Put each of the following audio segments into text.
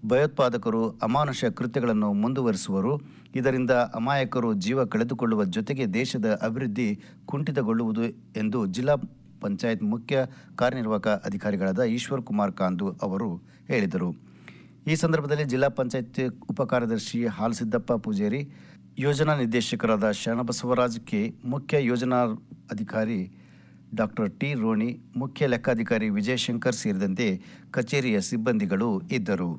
ಭಯೋತ್ಪಾದಕರು ಅಮಾನುಷ ಕೃತ್ಯಗಳನ್ನು ಮುಂದುವರಿಸುವರು ಇದರಿಂದ ಅಮಾಯಕರು ಜೀವ ಕಳೆದುಕೊಳ್ಳುವ ಜೊತೆಗೆ ದೇಶದ ಅಭಿವೃದ್ಧಿ ಕುಂಠಿತಗೊಳ್ಳುವುದು ಎಂದು ಜಿಲ್ಲಾ ಪಂಚಾಯತ್ ಮುಖ್ಯ ಕಾರ್ಯನಿರ್ವಾಹಕ ಅಧಿಕಾರಿಗಳಾದ ಈಶ್ವರ್ ಕುಮಾರ್ ಕಾಂದು ಅವರು ಹೇಳಿದರು ಈ ಸಂದರ್ಭದಲ್ಲಿ ಜಿಲ್ಲಾ ಪಂಚಾಯತ್ ಉಪಕಾರ್ಯದರ್ಶಿ ಹಾಲಸಿದ್ದಪ್ಪ ಪೂಜೇರಿ ಯೋಜನಾ ನಿರ್ದೇಶಕರಾದ ಶರಣಬಸವರಾಜ್ ಕೆ ಮುಖ್ಯ ಯೋಜನಾ ಅಧಿಕಾರಿ ಡಾಕ್ಟರ್ ಟಿ ರೋಣಿ ಮುಖ್ಯ ಲೆಕ್ಕಾಧಿಕಾರಿ ವಿಜಯಶಂಕರ್ ಸೇರಿದಂತೆ ಕಚೇರಿಯ ಸಿಬ್ಬಂದಿಗಳು ಇದ್ದರು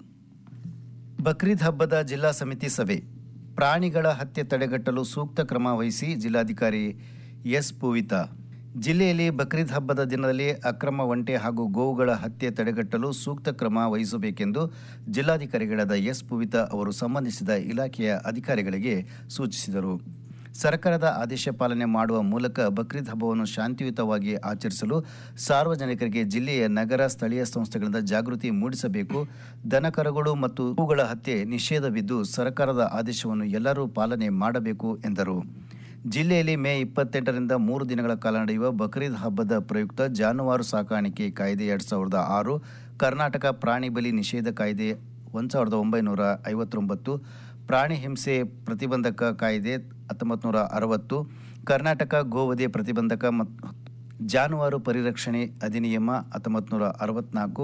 ಬಕ್ರೀದ್ ಹಬ್ಬದ ಜಿಲ್ಲಾ ಸಮಿತಿ ಸಭೆ ಪ್ರಾಣಿಗಳ ಹತ್ಯೆ ತಡೆಗಟ್ಟಲು ಸೂಕ್ತ ಕ್ರಮ ವಹಿಸಿ ಜಿಲ್ಲಾಧಿಕಾರಿ ಎಸ್ ಪೂವಿತಾ ಜಿಲ್ಲೆಯಲ್ಲಿ ಬಕ್ರೀದ್ ಹಬ್ಬದ ದಿನದಲ್ಲಿ ಅಕ್ರಮ ಒಂಟೆ ಹಾಗೂ ಗೋವುಗಳ ಹತ್ಯೆ ತಡೆಗಟ್ಟಲು ಸೂಕ್ತ ಕ್ರಮ ವಹಿಸಬೇಕೆಂದು ಜಿಲ್ಲಾಧಿಕಾರಿಗಳಾದ ಎಸ್ ಪೂವಿತಾ ಅವರು ಸಂಬಂಧಿಸಿದ ಇಲಾಖೆಯ ಅಧಿಕಾರಿಗಳಿಗೆ ಸೂಚಿಸಿದರು ಸರ್ಕಾರದ ಆದೇಶ ಪಾಲನೆ ಮಾಡುವ ಮೂಲಕ ಬಕ್ರೀದ್ ಹಬ್ಬವನ್ನು ಶಾಂತಿಯುತವಾಗಿ ಆಚರಿಸಲು ಸಾರ್ವಜನಿಕರಿಗೆ ಜಿಲ್ಲೆಯ ನಗರ ಸ್ಥಳೀಯ ಸಂಸ್ಥೆಗಳಿಂದ ಜಾಗೃತಿ ಮೂಡಿಸಬೇಕು ದನಕರುಗಳು ಮತ್ತು ಹೂಗಳ ಹತ್ಯೆ ನಿಷೇಧವಿದ್ದು ಸರ್ಕಾರದ ಆದೇಶವನ್ನು ಎಲ್ಲರೂ ಪಾಲನೆ ಮಾಡಬೇಕು ಎಂದರು ಜಿಲ್ಲೆಯಲ್ಲಿ ಮೇ ಇಪ್ಪತ್ತೆಂಟರಿಂದ ಮೂರು ದಿನಗಳ ಕಾಲ ನಡೆಯುವ ಬಕ್ರೀದ್ ಹಬ್ಬದ ಪ್ರಯುಕ್ತ ಜಾನುವಾರು ಸಾಕಾಣಿಕೆ ಕಾಯ್ದೆ ಎರಡು ಸಾವಿರದ ಆರು ಕರ್ನಾಟಕ ಪ್ರಾಣಿ ಬಲಿ ನಿಷೇಧ ಕಾಯ್ದೆ ಒಂದು ಸಾವಿರದ ಒಂಬೈನೂರ ಐವತ್ತೊಂಬತ್ತು ಪ್ರಾಣಿ ಹಿಂಸೆ ಪ್ರತಿಬಂಧಕ ಕಾಯ್ದೆ ಹತ್ತೊಂಬತ್ತು ನೂರ ಅರವತ್ತು ಕರ್ನಾಟಕ ಗೋವಧೆ ಪ್ರತಿಬಂಧಕ ಮತ್ತು ಜಾನುವಾರು ಪರಿರಕ್ಷಣೆ ಅಧಿನಿಯಮ ಹತ್ತೊಂಬತ್ತು ನೂರ ಅರವತ್ನಾಲ್ಕು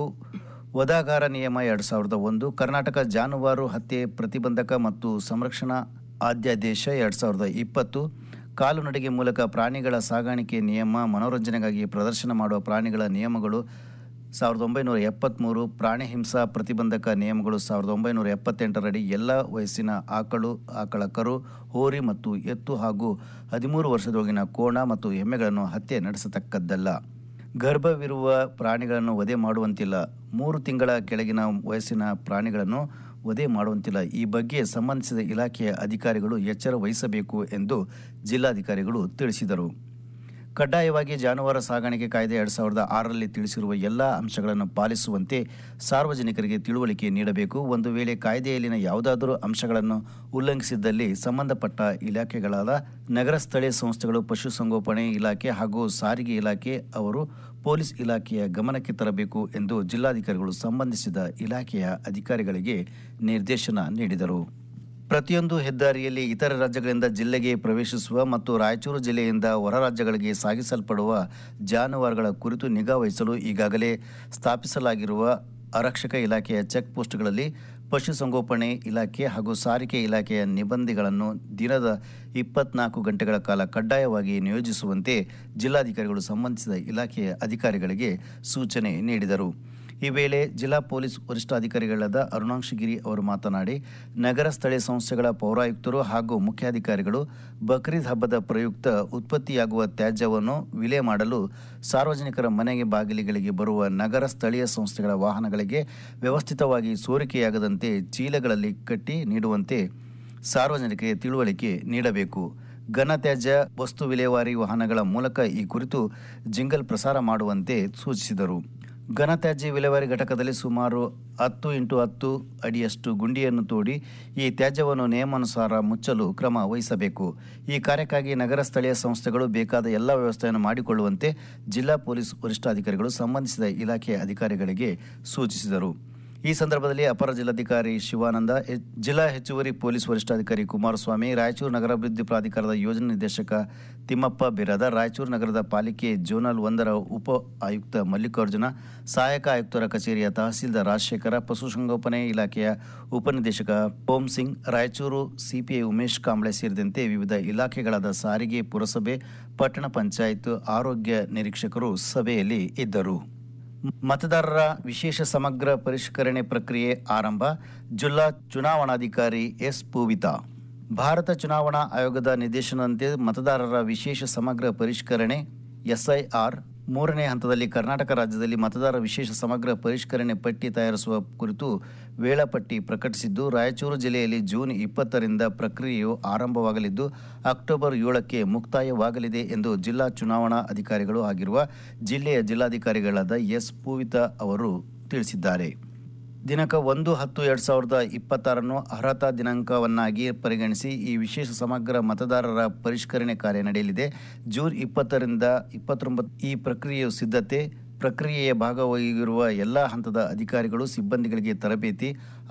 ವದಾಗಾರ ನಿಯಮ ಎರಡು ಸಾವಿರದ ಒಂದು ಕರ್ನಾಟಕ ಜಾನುವಾರು ಹತ್ಯೆ ಪ್ರತಿಬಂಧಕ ಮತ್ತು ಸಂರಕ್ಷಣಾ ಆದ್ಯಾದೇಶ ಎರಡು ಸಾವಿರದ ಇಪ್ಪತ್ತು ಕಾಲುನಡಿಗೆ ಮೂಲಕ ಪ್ರಾಣಿಗಳ ಸಾಗಾಣಿಕೆ ನಿಯಮ ಮನೋರಂಜನೆಗಾಗಿ ಪ್ರದರ್ಶನ ಮಾಡುವ ಪ್ರಾಣಿಗಳ ನಿಯಮಗಳು ಸಾವಿರದ ಒಂಬೈನೂರ ಎಪ್ಪತ್ತ್ಮೂರು ಪ್ರಾಣಿ ಹಿಂಸಾ ಪ್ರತಿಬಂಧಕ ನಿಯಮಗಳು ಸಾವಿರದ ಒಂಬೈನೂರ ಎಪ್ಪತ್ತೆಂಟರಡಿ ಎಲ್ಲ ವಯಸ್ಸಿನ ಆಕಳು ಆಕಳ ಕರು ಹೋರಿ ಮತ್ತು ಎತ್ತು ಹಾಗೂ ಹದಿಮೂರು ವರ್ಷದೊಳಗಿನ ಕೋಣ ಮತ್ತು ಎಮ್ಮೆಗಳನ್ನು ಹತ್ಯೆ ನಡೆಸತಕ್ಕದ್ದಲ್ಲ ಗರ್ಭವಿರುವ ಪ್ರಾಣಿಗಳನ್ನು ವಧೆ ಮಾಡುವಂತಿಲ್ಲ ಮೂರು ತಿಂಗಳ ಕೆಳಗಿನ ವಯಸ್ಸಿನ ಪ್ರಾಣಿಗಳನ್ನು ವಧೆ ಮಾಡುವಂತಿಲ್ಲ ಈ ಬಗ್ಗೆ ಸಂಬಂಧಿಸಿದ ಇಲಾಖೆಯ ಅಧಿಕಾರಿಗಳು ಎಚ್ಚರ ವಹಿಸಬೇಕು ಎಂದು ಜಿಲ್ಲಾಧಿಕಾರಿಗಳು ತಿಳಿಸಿದರು ಕಡ್ಡಾಯವಾಗಿ ಜಾನುವಾರು ಸಾಗಾಣಿಕೆ ಕಾಯ್ದೆ ಎರಡು ಸಾವಿರದ ಆರರಲ್ಲಿ ತಿಳಿಸಿರುವ ಎಲ್ಲ ಅಂಶಗಳನ್ನು ಪಾಲಿಸುವಂತೆ ಸಾರ್ವಜನಿಕರಿಗೆ ತಿಳುವಳಿಕೆ ನೀಡಬೇಕು ಒಂದು ವೇಳೆ ಕಾಯ್ದೆಯಲ್ಲಿನ ಯಾವುದಾದರೂ ಅಂಶಗಳನ್ನು ಉಲ್ಲಂಘಿಸಿದ್ದಲ್ಲಿ ಸಂಬಂಧಪಟ್ಟ ಇಲಾಖೆಗಳಾದ ನಗರ ಸ್ಥಳೀಯ ಸಂಸ್ಥೆಗಳು ಪಶುಸಂಗೋಪನೆ ಇಲಾಖೆ ಹಾಗೂ ಸಾರಿಗೆ ಇಲಾಖೆ ಅವರು ಪೊಲೀಸ್ ಇಲಾಖೆಯ ಗಮನಕ್ಕೆ ತರಬೇಕು ಎಂದು ಜಿಲ್ಲಾಧಿಕಾರಿಗಳು ಸಂಬಂಧಿಸಿದ ಇಲಾಖೆಯ ಅಧಿಕಾರಿಗಳಿಗೆ ನಿರ್ದೇಶನ ನೀಡಿದರು ಪ್ರತಿಯೊಂದು ಹೆದ್ದಾರಿಯಲ್ಲಿ ಇತರ ರಾಜ್ಯಗಳಿಂದ ಜಿಲ್ಲೆಗೆ ಪ್ರವೇಶಿಸುವ ಮತ್ತು ರಾಯಚೂರು ಜಿಲ್ಲೆಯಿಂದ ಹೊರ ರಾಜ್ಯಗಳಿಗೆ ಸಾಗಿಸಲ್ಪಡುವ ಜಾನುವಾರುಗಳ ಕುರಿತು ನಿಗಾ ವಹಿಸಲು ಈಗಾಗಲೇ ಸ್ಥಾಪಿಸಲಾಗಿರುವ ಆರಕ್ಷಕ ಇಲಾಖೆಯ ಚೆಕ್ ಪೋಸ್ಟ್ಗಳಲ್ಲಿ ಪಶುಸಂಗೋಪನೆ ಇಲಾಖೆ ಹಾಗೂ ಸಾರಿಗೆ ಇಲಾಖೆಯ ನಿಬಂಧಿಗಳನ್ನು ದಿನದ ಇಪ್ಪತ್ನಾಲ್ಕು ಗಂಟೆಗಳ ಕಾಲ ಕಡ್ಡಾಯವಾಗಿ ನಿಯೋಜಿಸುವಂತೆ ಜಿಲ್ಲಾಧಿಕಾರಿಗಳು ಸಂಬಂಧಿಸಿದ ಇಲಾಖೆಯ ಅಧಿಕಾರಿಗಳಿಗೆ ಸೂಚನೆ ನೀಡಿದರು ಈ ವೇಳೆ ಜಿಲ್ಲಾ ಪೊಲೀಸ್ ವರಿಷ್ಠಾಧಿಕಾರಿಗಳಾದ ಅರುಣಾಂಶಗಿರಿ ಅವರು ಮಾತನಾಡಿ ನಗರ ಸ್ಥಳೀಯ ಸಂಸ್ಥೆಗಳ ಪೌರಾಯುಕ್ತರು ಹಾಗೂ ಮುಖ್ಯಾಧಿಕಾರಿಗಳು ಬಕ್ರೀದ್ ಹಬ್ಬದ ಪ್ರಯುಕ್ತ ಉತ್ಪತ್ತಿಯಾಗುವ ತ್ಯಾಜ್ಯವನ್ನು ವಿಲೆ ಮಾಡಲು ಸಾರ್ವಜನಿಕರ ಮನೆಗೆ ಬಾಗಿಲಿಗಳಿಗೆ ಬರುವ ನಗರ ಸ್ಥಳೀಯ ಸಂಸ್ಥೆಗಳ ವಾಹನಗಳಿಗೆ ವ್ಯವಸ್ಥಿತವಾಗಿ ಸೋರಿಕೆಯಾಗದಂತೆ ಚೀಲಗಳಲ್ಲಿ ಕಟ್ಟಿ ನೀಡುವಂತೆ ಸಾರ್ವಜನಿಕರಿಗೆ ತಿಳುವಳಿಕೆ ನೀಡಬೇಕು ಘನತ್ಯಾಜ್ಯ ವಸ್ತು ವಿಲೇವಾರಿ ವಾಹನಗಳ ಮೂಲಕ ಈ ಕುರಿತು ಜಿಂಗಲ್ ಪ್ರಸಾರ ಮಾಡುವಂತೆ ಸೂಚಿಸಿದರು ಘನತ್ಯಾಜ್ಯ ವಿಲೇವಾರಿ ಘಟಕದಲ್ಲಿ ಸುಮಾರು ಹತ್ತು ಇಂಟು ಹತ್ತು ಅಡಿಯಷ್ಟು ಗುಂಡಿಯನ್ನು ತೋಡಿ ಈ ತ್ಯಾಜ್ಯವನ್ನು ನಿಯಮಾನುಸಾರ ಮುಚ್ಚಲು ಕ್ರಮ ವಹಿಸಬೇಕು ಈ ಕಾರ್ಯಕ್ಕಾಗಿ ನಗರ ಸ್ಥಳೀಯ ಸಂಸ್ಥೆಗಳು ಬೇಕಾದ ಎಲ್ಲ ವ್ಯವಸ್ಥೆಯನ್ನು ಮಾಡಿಕೊಳ್ಳುವಂತೆ ಜಿಲ್ಲಾ ಪೊಲೀಸ್ ವರಿಷ್ಠಾಧಿಕಾರಿಗಳು ಸಂಬಂಧಿಸಿದ ಇಲಾಖೆಯ ಅಧಿಕಾರಿಗಳಿಗೆ ಸೂಚಿಸಿದರು ಈ ಸಂದರ್ಭದಲ್ಲಿ ಅಪರ ಜಿಲ್ಲಾಧಿಕಾರಿ ಶಿವಾನಂದ ಎ- ಜಿಲ್ಲಾ ಹೆಚ್ಚುವರಿ ಪೊಲೀಸ್ ವರಿಷ್ಠಾಧಿಕಾರಿ ಕುಮಾರಸ್ವಾಮಿ ರಾಯಚೂರು ನಗರಾಭಿವೃದ್ಧಿ ಪ್ರಾಧಿಕಾರದ ಯೋಜನಾ ನಿರ್ದೇಶಕ ತಿಮ್ಮಪ್ಪ ಬಿರಾದ ರಾಯಚೂರು ನಗರದ ಪಾಲಿಕೆ ಜೋನಲ್ ಒಂದರ ಉಪ ಆಯುಕ್ತ ಮಲ್ಲಿಕಾರ್ಜುನ ಸಹಾಯಕ ಆಯುಕ್ತರ ಕಚೇರಿಯ ತಹಸೀಲ್ದಾರ್ ರಾಜಶೇಖರ ಪಶುಸಂಗೋಪನೆ ಇಲಾಖೆಯ ಉಪನಿರ್ದೇಶಕ ಓಂ ಸಿಂಗ್ ರಾಯಚೂರು ಸಿಪಿಐ ಉಮೇಶ್ ಕಾಂಬ್ಳೆ ಸೇರಿದಂತೆ ವಿವಿಧ ಇಲಾಖೆಗಳಾದ ಸಾರಿಗೆ ಪುರಸಭೆ ಪಟ್ಟಣ ಪಂಚಾಯತ್ ಆರೋಗ್ಯ ನಿರೀಕ್ಷಕರು ಸಭೆಯಲ್ಲಿ ಇದ್ದರು ಮತದಾರರ ವಿಶೇಷ ಸಮಗ್ರ ಪರಿಷ್ಕರಣೆ ಪ್ರಕ್ರಿಯೆ ಆರಂಭ ಜಿಲ್ಲಾ ಚುನಾವಣಾಧಿಕಾರಿ ಎಸ್ ಪೂವಿತಾ ಭಾರತ ಚುನಾವಣಾ ಆಯೋಗದ ನಿರ್ದೇಶನದಂತೆ ಮತದಾರರ ವಿಶೇಷ ಸಮಗ್ರ ಪರಿಷ್ಕರಣೆ ಎಸ್ಐಆರ್ ಮೂರನೇ ಹಂತದಲ್ಲಿ ಕರ್ನಾಟಕ ರಾಜ್ಯದಲ್ಲಿ ಮತದಾರರ ವಿಶೇಷ ಸಮಗ್ರ ಪರಿಷ್ಕರಣೆ ಪಟ್ಟಿ ತಯಾರಿಸುವ ಕುರಿತು ವೇಳಾಪಟ್ಟಿ ಪ್ರಕಟಿಸಿದ್ದು ರಾಯಚೂರು ಜಿಲ್ಲೆಯಲ್ಲಿ ಜೂನ್ ಇಪ್ಪತ್ತರಿಂದ ಪ್ರಕ್ರಿಯೆಯು ಆರಂಭವಾಗಲಿದ್ದು ಅಕ್ಟೋಬರ್ ಏಳಕ್ಕೆ ಮುಕ್ತಾಯವಾಗಲಿದೆ ಎಂದು ಜಿಲ್ಲಾ ಚುನಾವಣಾ ಅಧಿಕಾರಿಗಳು ಆಗಿರುವ ಜಿಲ್ಲೆಯ ಜಿಲ್ಲಾಧಿಕಾರಿಗಳಾದ ಎಸ್ ಪೂವಿತಾ ಅವರು ತಿಳಿಸಿದ್ದಾರೆ ದಿನಾಂಕ ಒಂದು ಹತ್ತು ಎರಡು ಸಾವಿರದ ಇಪ್ಪತ್ತಾರನ್ನು ಅರ್ಹತಾ ದಿನಾಂಕವನ್ನಾಗಿ ಪರಿಗಣಿಸಿ ಈ ವಿಶೇಷ ಸಮಗ್ರ ಮತದಾರರ ಪರಿಷ್ಕರಣೆ ಕಾರ್ಯ ನಡೆಯಲಿದೆ ಜೂನ್ ಇಪ್ಪತ್ತರಿಂದ ಇಪ್ಪತ್ತೊಂಬತ್ತು ಈ ಪ್ರಕ್ರಿಯೆಯು ಸಿದ್ಧತೆ ಪ್ರಕ್ರಿಯೆಯ ಭಾಗವಾಗಿರುವ ಎಲ್ಲ ಹಂತದ ಅಧಿಕಾರಿಗಳು ಸಿಬ್ಬಂದಿಗಳಿಗೆ ತರಬೇತಿ